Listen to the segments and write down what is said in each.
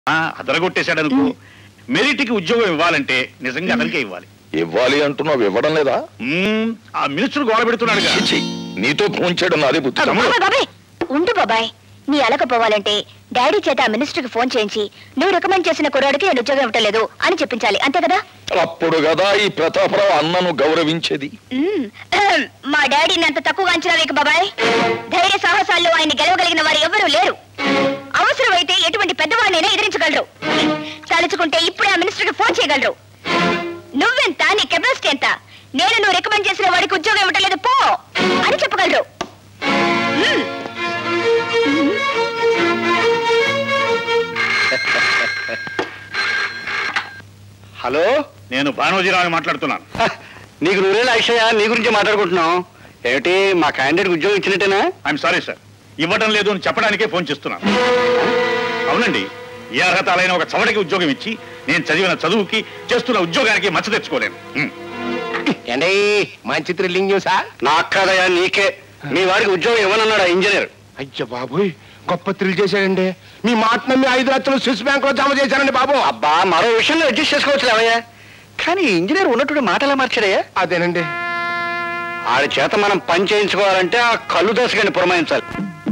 ఆ, అదరగొట్టేశాడు అనుకో మెరిట్కి ఉద్యోగం ఇవ్వాలంటే నిజంగా అతనికే ఇవ్వాలి ఇవ్వాలి అంటున్నావు ఇవ్వడం లేదా మ్మ్, ఆ మినిస్టర్ గోడ పెడుతున్నాడు చిచి, నీతో ఫోన్ చేయడం నాదే బుద్ధి బాబాయ్ బాబాయ్ ఉండు బాబాయ్ నీ అలకపోవాలంటే డాడీ చేత ఆ మినిస్టర్ కి ఫోన్ చేయించి నువ్వు రికమెండ్ చేసిన కుర్రాడికి నేను ఉద్యోగం ఇవ్వటం లేదు అని చెప్పించాలి అంతే కదా అప్పుడు కదా ఈ ప్రతాపరావు అన్నను గౌరవించేది మ్మ్. అహం. మా డాడీని అంత తక్కువగా అంచనా వేయకు బాబాయ్ ధైర్య సాహసాల్లో ఆయన గెలవగలిగిన వారు ఎవరూ లేరు అవసరమైతే ఎటువంటి పెద్దవాడినైనా ఎదిరించగలరు తలుచుకుంటే ఇప్పుడే ఆ మినిస్టర్ కి ఫోన్ చేయగలరు నువ్వెంత నీ కెపాసిటీ ఎంత నేను నువ్వు రికమెండ్ చేసిన వాడికి ఉద్యోగం ఇవ్వటం లేదు పో అని చెప్పగలరు మ్మ్. హలో నేను భానోజీరావు మాట్లాడుతున్నాను హ, నీకు నూరేళ్ళ అక్షయ నీ గురించి మాట్లాడుకుంటున్నాం ఏమిటి మా క్యాండిడేట్ ఉద్యోగం ఇచ్చినట్టేనా ఐఎమ్ సారీ సార్ ఇవ్వడం లేదు అని చెప్పడానికే ఫోన్ చేస్తున్నాను అవునండి ఏ అర్హత అయిన ఒక చవటకి ఉద్యోగం ఇచ్చి నేను చదివిన చదువుకి చేస్తున్న ఉద్యోగానికి మచ్చ తెచ్చుకోలేను మ్మ్. ఏంటి మంచి థ్రిల్లింగ్ న్యూసా నాకు కాదయా నీకే మీ వాడికి ఉద్యోగం ఇవ్వనన్నాడు ఆ ఇంజనీర్ అయ్య బాబోయ్ గొప్ప థ్రిల్ చేశాడండి మీ మాట నమ్మి ఐదు లక్షలు స్విస్ బ్యాంక్ లో జమ చేశారండి బాబు అబ్బా మరో విషయంలో అడ్జస్ట్ చేసుకోవచ్చు అవయ్యా కానీ ఇంజనీర్ ఉన్నట్టు మాట ఎలా మార్చాడయ్యా అదేనండి ఆడి చేత మనం పని చేయించుకోవాలంటే ఆ కళ్ళు దశగాని పురమాయించాలి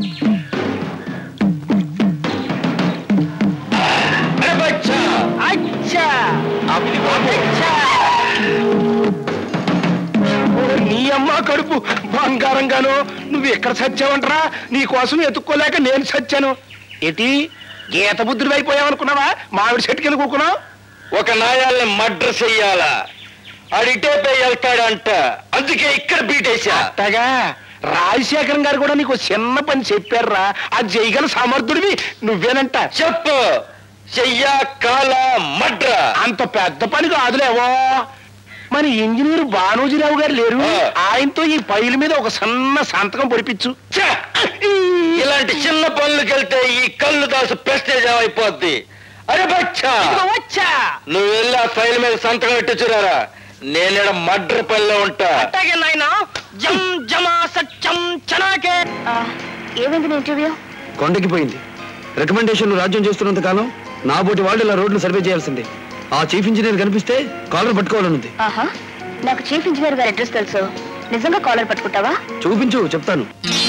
నీ అమ్మ కడుపు బంగారంగాను నువ్వు ఎక్కడ సచ్చావంటరా నీ కోసం ఎత్తుక్కోలేక నేను సచ్చాను ఏటి గీత బుద్ధుడు అయిపోయావనుకున్నావా మామిడి చెట్టు కింద కూకున్నావు ఒక నాయాల్ని మర్డర్ చెయ్యాలా అడిటే పై వెళ్తాడంట అందుకే ఇక్కడ బీటేశా అట్టగా రాజశేఖరం గారు కూడా నీకు చిన్న పని చెప్పారురా అది చేయగల సమర్థుడివి నువ్వేనంట చెప్పు చెయ్యా కాల మడ్ర అంత పెద్ద పని కాదులేవో మరి ఇంజనీర్ బానోజీరావు గారు లేరు ఆ. ఆయనతో ఈ ఫైల్ మీద ఒక సన్న సంతకం పొడిపించు ఛ! ఇలాంటి చిన్న పనులకు వెళ్తే ఈ కళ్ళు దాసు ప్రెస్టేజ్ అయిపోద్ది అరే బచ్చా వచ్చా నువ్వు వెళ్ళి ఆ ఫైల్ మీద సంతకం పెట్టి చూరారా నేను మడ్ర పనిలో ఉంటా అట్టాగే నాయనా జం జమా సత్యం చనాకే ఆ, ఏమైంది నీ ఇంటర్వ్యూ కొండకి పోయింది రికమెండేషన్లు రాజ్యం చేస్తున్నంత కాలం నా బోటి వాళ్ళు ఇలా రోడ్లు సర్వే చేయాల్సిందే ఆ చీఫ్ ఇంజనీర్ కనిపిస్తే కాలర్ పట్టుకోవాలనుంది ఆహా నాకు చీఫ్ ఇంజనీర్ గారి అడ్రస్ తెలుసు నిజంగా కాలర్ పట్టుకుంటావా చూపించు చెప్తాను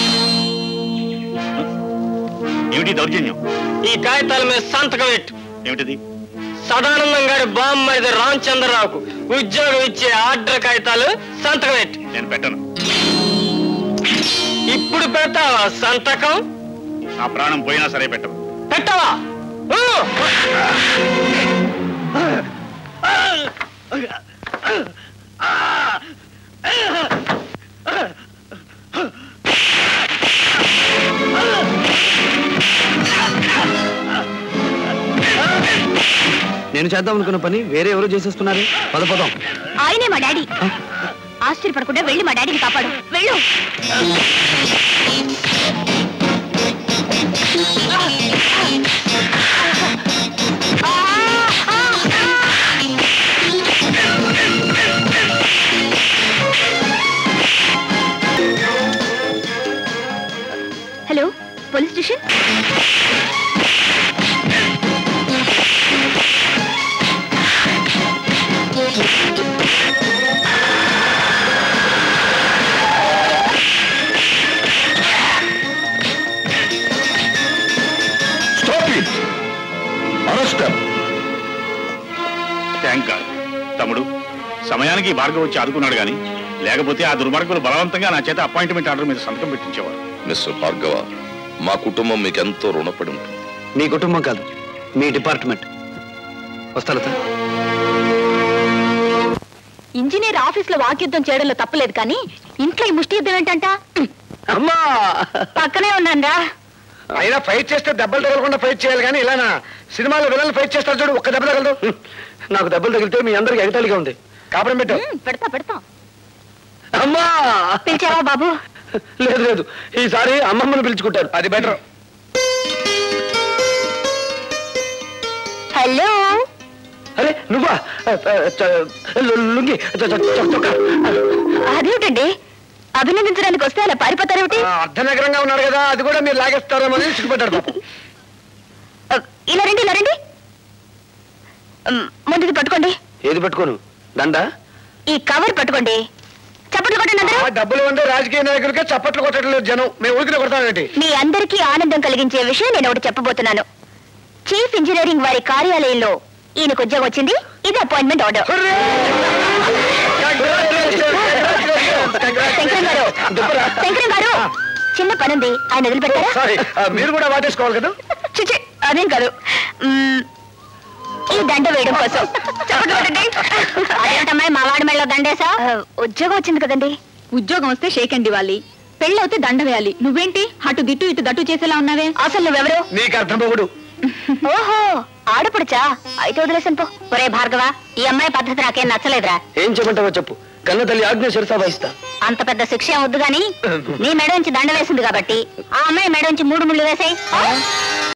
ఏమిటి దౌర్జన్యం ఈ కాగితాల మీద సంతకం పెట్టు ఏమిటిది సదానందం గారి బామ్మది రామచంద్రరావుకు ఉద్యోగం ఇచ్చే ఆర్డర్ కాగితాలు సంతకం పెట్టు నేను పెట్టను ఇప్పుడు పెడతావా సంతకం నా ప్రాణం పోయినా సరే పెట్టను పెట్టవా ఊ! నేను చేద్దాం అనుకున్న పని వేరే ఎవరో చేసేస్తున్నారు పద పదం ఆయనే మా డాడీ ఆశ్చర్యపడకుండా వెళ్ళి మా డాడీని కాపాడు వెళ్ళు hello police station stop it arrest thank God తమ్ముడు సమయానికి భార్గవ్ వచ్చి ఆదుకున్నాడు కానీ లేకపోతే ఆ దుర్మార్గులు బలవంతంగా నా చేత అపాయింట్మెంట్ ఆర్డర్ మీద సంతకం పెట్టించేవారు మిస్టర్ భార్గవ మా కుటుంబం మీకు ఎంతో రుణపడి ఉంటుంది మీ కుటుంబం కాదు మీ డిపార్ట్మెంట్ వస్తా లత ఇంజనీర్ ఆఫీస్ లో వాక్యుద్ధం చేయడంలో తప్పలేదు కానీ ఇంట్లో ఈ ముష్టి యుద్ధం ఏంటంట అమ్మా పక్కనే ఉన్నాన్రా అయినా ఫైట్ చేస్తే దెబ్బలు తగలకుండా ఫైట్ చేయాలి కానీ ఇలానా సినిమాలో విలన్లు ఫైట్ చేస్తారు చూడు ఒక్క దెబ్బ తగలదు నాకు దెబ్బలు తగిలితే మీ అందరికి ఎగతాళిగా ఉంది కాపురం పెట్టు ఉమ్, పెడతా పెడతా అమ్మా పిలిచావా బాబు లేదు లేదు ఈసారి అమ్మమ్మను పిలుచుకుంటారు అది బెటర్ హలో అరే నువ్వా ఆ, ఆ, చ- లు- లుంగి చ- చ- చ- చొక్కా. అదేమిటండి అభినందించడానికి వస్తే అలా పారిపోతారేమిటి అర్ధనగరంగా ఉన్నాడు కదా అది కూడా మీరు లాగేస్తారేమో అని సిగ్గుపడ్డాడు పాపం ఆ, ఇలా రండి ఇలా రండి మ్, ముందుది పట్టుకోండి ఏది పెట్టుకోను దండా ఈ కవర్ పట్టుకోండి చప్పట్లు కొట్టండి అందరూ ఆ డబ్బులు ఉండే రాజకీయ నాయకులకే చప్పట్లు కొట్టడం లేదు జనం మేము ఊరికి కొడతామేంటి మీ అందరికీ ఆనందం కలిగించే విషయం నేను ఒకటి చెప్పబోతున్నాను చీఫ్ ఇంజనీరింగ్ వారి కార్యాలయంలో ఈయనకు ఉద్యోగం వచ్చింది ఇది అపాయింట్మెంట్ ఆర్డర్ శంకరం గారు శంకరం గారు చిన్న పనుంది ఆయన వదిలిపెట్టారా సారీ మీరు కూడా వాటేసుకోవాలి కదా చిచి అదేం కాదు మ్మ్, ఈ దండ వేయడం కోసం చప్పట్లు కొట్టండి అదేంటమ్మాయి మా వాడి మెళ్ళలో దండేసా ఉద్యోగం వచ్చింది కదండి ఉద్యోగం వస్తే షేక్ అండ్ ఇవ్వాలి పెళ్ళవుతే దండ వేయాలి నువ్వేంటి అటు దిట్టు ఇటు దట్టు చేసేలా ఉన్నావే అసలు నువ్వెవరు నీకు అర్థం పోగుడు ఓహో ఆడపడుచా అయితే వదిలేసాను పో ఒరే భార్గవ ఈ అమ్మాయి పద్ధతి నాకేం నచ్చలేదురా ఏం చెప్పంటావో చెప్పు కన్న తల్లి ఆజ్ఞ శిరసా వహిస్తా అంత పెద్ద శిక్ష ఏం వద్దు గాని నీ మెడ నుంచి దండ వేసింది కాబట్టి ఆ అమ్మాయి మెడ నుంచి మూడు ముళ్ళు వేసాయి